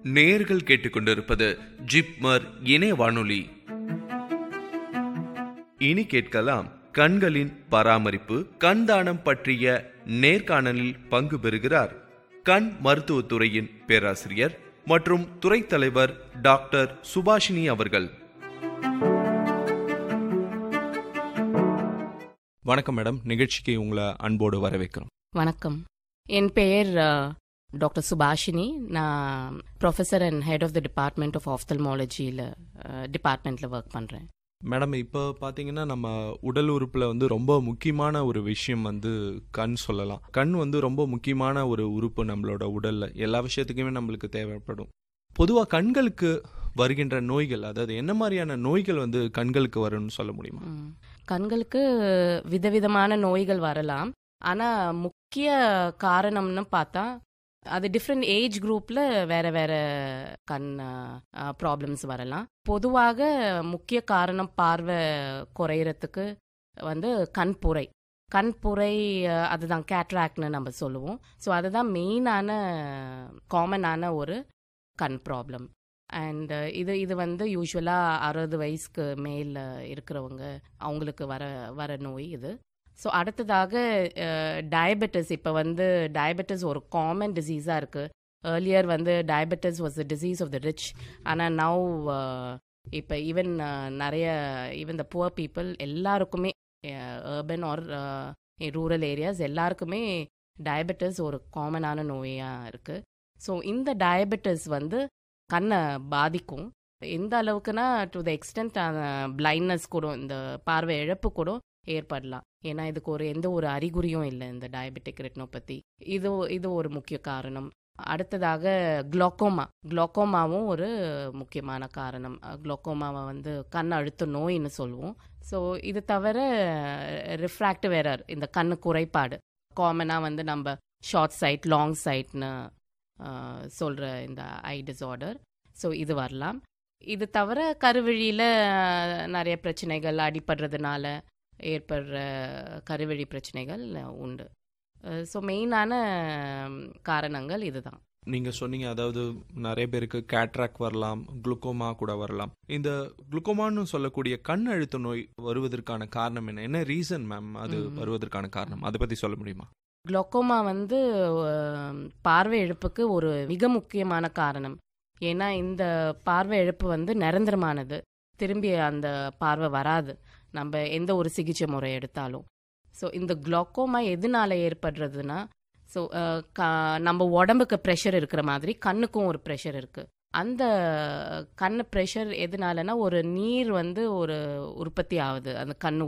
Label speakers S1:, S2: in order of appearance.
S1: நேர்கள் கேட்டுக்கொண்டிருப்பது ஜிப்மர் இணைய வானொலி இனி கேட்கலாம் கண்களின் பராமரிப்பு கண் தானம் பற்றிய நேர்காணலில் பங்கு பெறுகிறார் கண் மருத்துவத்துறையின் பேராசிரியர் மற்றும் துறை தலைவர் டாக்டர் சுபாஷினி அவர்கள்
S2: வணக்கம் மேடம் நிகழ்ச்சிக்கு உங்களை அன்போடு வரவேற்கிறோம்
S3: வணக்கம் என் பெயர் டாக்டர் சுபாஷினி நான் professor and head of the department of ஆஃப்தல்மாலஜியில் டிபார்ட்மெண்ட்டில் ஒர்க் பண்ணுறேன்
S2: மேடம் இப்போ பார்த்தீங்கன்னா நம்ம உடல் உறுப்பில் வந்து ரொம்ப முக்கியமான ஒரு விஷயம் வந்து கண் சொல்லலாம் கண் வந்து ரொம்ப முக்கியமான ஒரு உறுப்பு நம்மளோட உடலில் எல்லா விஷயத்துக்குமே நம்மளுக்கு தேவைப்படும் பொதுவாக கண்களுக்கு வருகின்ற நோய்கள் அதாவது என்ன மாதிரியான நோய்கள் வந்து கண்களுக்கு வரும்னு சொல்ல முடியுமா
S3: ம். கண்களுக்கு விதவிதமான நோய்கள் வரலாம் ஆனால் முக்கிய காரணம்னு பார்த்தா அது டிஃப்ரெண்ட் ஏஜ் குரூப்பில் வேற வேற கண் ப்ராப்ளம்ஸ் வரலாம் பொதுவாக முக்கிய காரணம் பார்வை குறையிறதுக்கு வந்து கண்புரை கண்புரை அஹ், அதுதான் கேட்ராக்ட்னு நம்ம சொல்லுவோம் ஸோ அதுதான் மெயினான காமனான ஒரு கண் ப்ராப்ளம் அண்ட் இது இது வந்து யூஸ்வலாக அறுபது வயசுக்கு மேல இருக்கிறவங்க அவங்களுக்கு வர வர நோய் இது ஸோ அடுத்ததாக டயபெட்டிஸ் இப்போ வந்து டயபெட்டிஸ் ஒரு காமன் டிசீஸாக இருக்குது ஏர்லியர் வந்து diabetes was the disease of the rich ஆனால் நவ் இப்போ ஈவன் நிறைய ஈவன் த புவர் பீப்புள் எல்லாருக்குமே அர்பன் ஆர் ரூரல் ஏரியாஸ் எல்லாருக்குமே டயபெட்டிஸ் ஒரு காமனான நோயாக இருக்குது ஸோ இந்த டயபெட்டிஸ் வந்து கண்ணை பாதிக்கும் எந்த அளவுக்குன்னா டு த எக்ஸ்டென்ட் பிளைண்ட்னஸ் கூட இந்த பார்வை இழப்பு கூட ஏற்படலாம் ஏன்னா இதுக்கு ஒரு எந்த ஒரு அறிகுறியும் இல்லை இந்த டயபெட்டிக் ரெட்டினோபதி இது இது ஒரு முக்கிய காரணம் அடுத்ததாக குளோக்கோமா குளோக்கோமாவும் ஒரு முக்கியமான காரணம் குளோக்கோமாவை வந்து கண் அழுத்த நோயின்னு சொல்லுவோம் ஸோ இது தவிர ரிஃப்ராக்டிவ் எரர் இந்த கண்ணு குறைபாடு காமனாக வந்து நம்ம ஷார்ட் சைட் லாங் சைட்னு சொல்கிற இந்த ஐ டிஸார்டர் ஸோ இது வரலாம் இது தவிர கருவழியில் நிறைய பிரச்சனைகள் அடிபடுறதுனால ஏற்படுற கருவழி பிரச்சனைகள் உண்டு ஸோ மெயினான காரணங்கள் இதுதான்
S2: நீங்கள் சொன்னீங்க அதாவது நிறைய பேருக்கு கேட்ராக் வரலாம் குளுக்கோமா கூட வரலாம் இந்த குளுக்கோமான்னு சொல்லக்கூடிய கண் அழுத்த நோய் வருவதற்கான காரணம் என்ன என்ன ரீசன் மேம் அது
S3: ம்.
S2: வருவதற்கான காரணம் அதை பற்றி சொல்ல முடியுமா
S3: குளோக்கோமா வந்து அஹ், பார்வை இழப்புக்கு ஒரு மிக முக்கியமான காரணம் ஏன்னா இந்த பார்வை இழப்பு வந்து நிரந்தரமானது திரும்பி அந்த பார்வை வராது நம்ம எந்த ஒரு சிகிச்சை முறை எடுத்தாலும் ஸோ இந்த குளோக்கோமா எதனால ஏற்படுறதுன்னா ஸோ நம்ம உடம்புக்கு ப்ரெஷர் இருக்கிற மாதிரி கண்ணுக்கும் ஒரு ப்ரெஷர் இருக்கு அந்த கண்ணு ப்ரெஷர் எதனாலனா ஒரு நீர் வந்து ஒரு உற்பத்தி ஆகுது அந்த கண்ணு